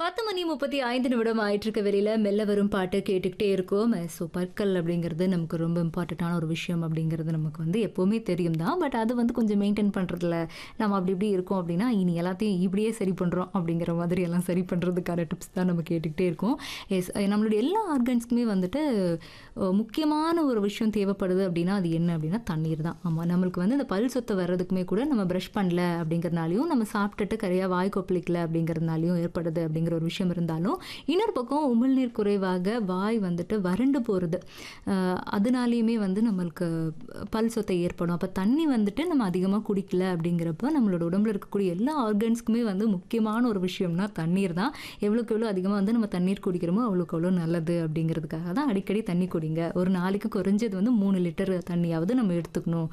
பத்து மணி முப்பத்தி ஐந்து நிமிடம் ஆயிட்டு இருக்க வெளியில மெல்ல வரும் பாட்டு கேட்டுக்கிட்டே இருக்கோம் ஸோ பற்கள் அப்படிங்கிறது நமக்கு ரொம்ப இம்பார்ட்டண்ட்டான ஒரு விஷயம் அப்படிங்கிறது நமக்கு வந்து எப்போவுமே தெரியும் தான் பட் அது வந்து கொஞ்சம் மெயின்டைன் பண்ணுறதுல நம்ம அப்படி இப்படி இருக்கோம் அப்படின்னா இனி எல்லாத்தையும் இப்படியே சரி பண்ணுறோம் அப்படிங்கிற மாதிரி எல்லாம் சரி பண்ணுறதுக்கான டிப்ஸ் தான் நம்ம கேட்டுக்கிட்டே இருக்கோம் எஸ் நம்மளுடைய எல்லா ஆர்கன்ஸ்க்குமே வந்துட்டு அஹ், முக்கியமான ஒரு விஷயம் தேவைப்படுது அப்படின்னா அது என்ன அப்படின்னா தண்ணீர் தான் ஆமாம் நம்மளுக்கு வந்து இந்த பல் சொத்தை வர்றதுக்குமே கூட நம்ம ப்ரஷ் பண்ணல அப்படிங்கிறனாலையும் நம்ம சாப்பிட்டுட்டு கரையாக வாய் கொப்பளிக்கல அப்படிங்கிறதுனாலையும் ஏற்படுது அப்படிங்கிற ஒரு விஷயம் இருந்தாலும் இன்னொரு பக்கம் உமிழ்நீர் குறைவாக வாய் வந்துட்டு வறண்டு போகிறது அதனாலேயுமே வந்து நம்மளுக்கு பல் சொத்தை ஏற்படும் அப்போ தண்ணி வந்துட்டு நம்ம அதிகமாக குடிக்கல அப்படிங்கிறப்ப நம்மளோட உடம்புல இருக்கக்கூடிய எல்லா ஆர்கன்ஸ்க்குமே வந்து முக்கியமான ஒரு விஷயம்னா தண்ணீர் தான் எவ்வளோக்கு எவ்வளோ அதிகமாக வந்து நம்ம தண்ணீர் குடிக்கிறோமோ அவ்வளோக்கு அவ்வளோ நல்லது அப்படிங்கிறதுக்காக தான் அடிக்கடி தண்ணி குடிங்க ஒரு நாளைக்கு குறைஞ்சது வந்து மூணு லிட்டர் தண்ணியாவது நம்ம எடுத்துக்கணும்